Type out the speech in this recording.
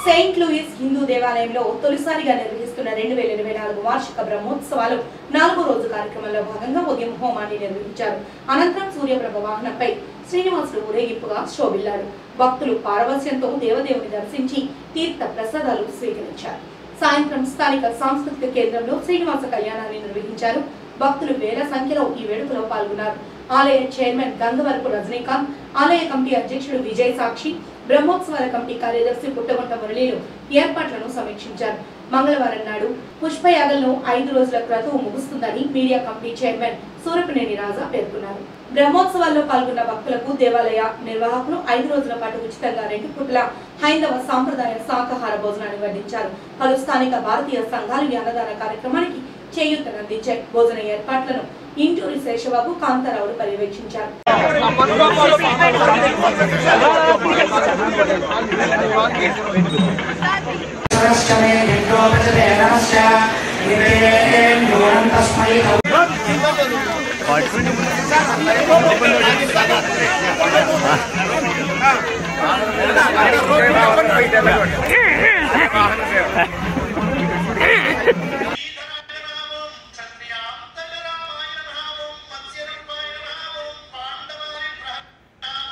Saint Louis Hindu దేవాలయంలో తొలిసారిగా నిర్వహిస్తున్న రెండు వేల ఇరవై నాలుగు వార్షిక బ్రహ్మోత్సవాలు నాలుగో రోజు కార్యక్రమంలో భాగంగా ఉదయం హోమాన్ని నిర్వహించారు అనంతరం సూర్యప్రభ వాహనంపై శ్రీనివాసుడు ఊరేగింపుగా శోభిల్లాడు భక్తులు పారవస్యంతో దేవదేవుని దర్శించి తీర్థ ప్రసాదాలు స్వీకరించారు సాయంత్రం స్థానిక సాంస్కృతిక కేంద్రంలో శ్రీనివాస కళ్యాణాన్ని నిర్వహించారు భక్తులు వేల సంఖ్యలో ఈ వేడుకలో పాల్గొన్నారు ఆలయ చైర్మన్ గంగవరపు రజనీకాంత్ ఆలయ కమిటీ అధ్యక్షుడు విజయ్ సాక్షి బ్రహ్మోత్సవాల కమిటీ కార్యదర్శి పుట్టగొంట మురళీలు ఏర్పాట్లను సమీక్షించారు మంగళవారం నాడు పుష్పయాగంలో ఐదు రోజుల క్రతువు ముగుస్తుందని media committee chairman Surapaneni Raja పేర్కొన్నారు బ్రహ్మోత్సవాల్లో పాల్గొన్న భక్తులకు దేవాలయ నిర్వాహకులు ఐదు రోజుల పాటు ఉచితంగా రెండు పుట్ల హైందవ సాంప్రదాయ శాకాహార భోజనాన్ని వడ్డించారు పలు స్థానిక భారతీయ సంఘాలు ఈ అన్నదాన కార్యక్రమానికి చేయూతనందించాయి భోజన ఏర్పాట్లను ఇంటూరి శేషబాబు కాంతారావులు పర్యవేక్షించారు सरश्चमे यज्ञोपचते नमश्च विवेकेन यूनं तस्मै ఆ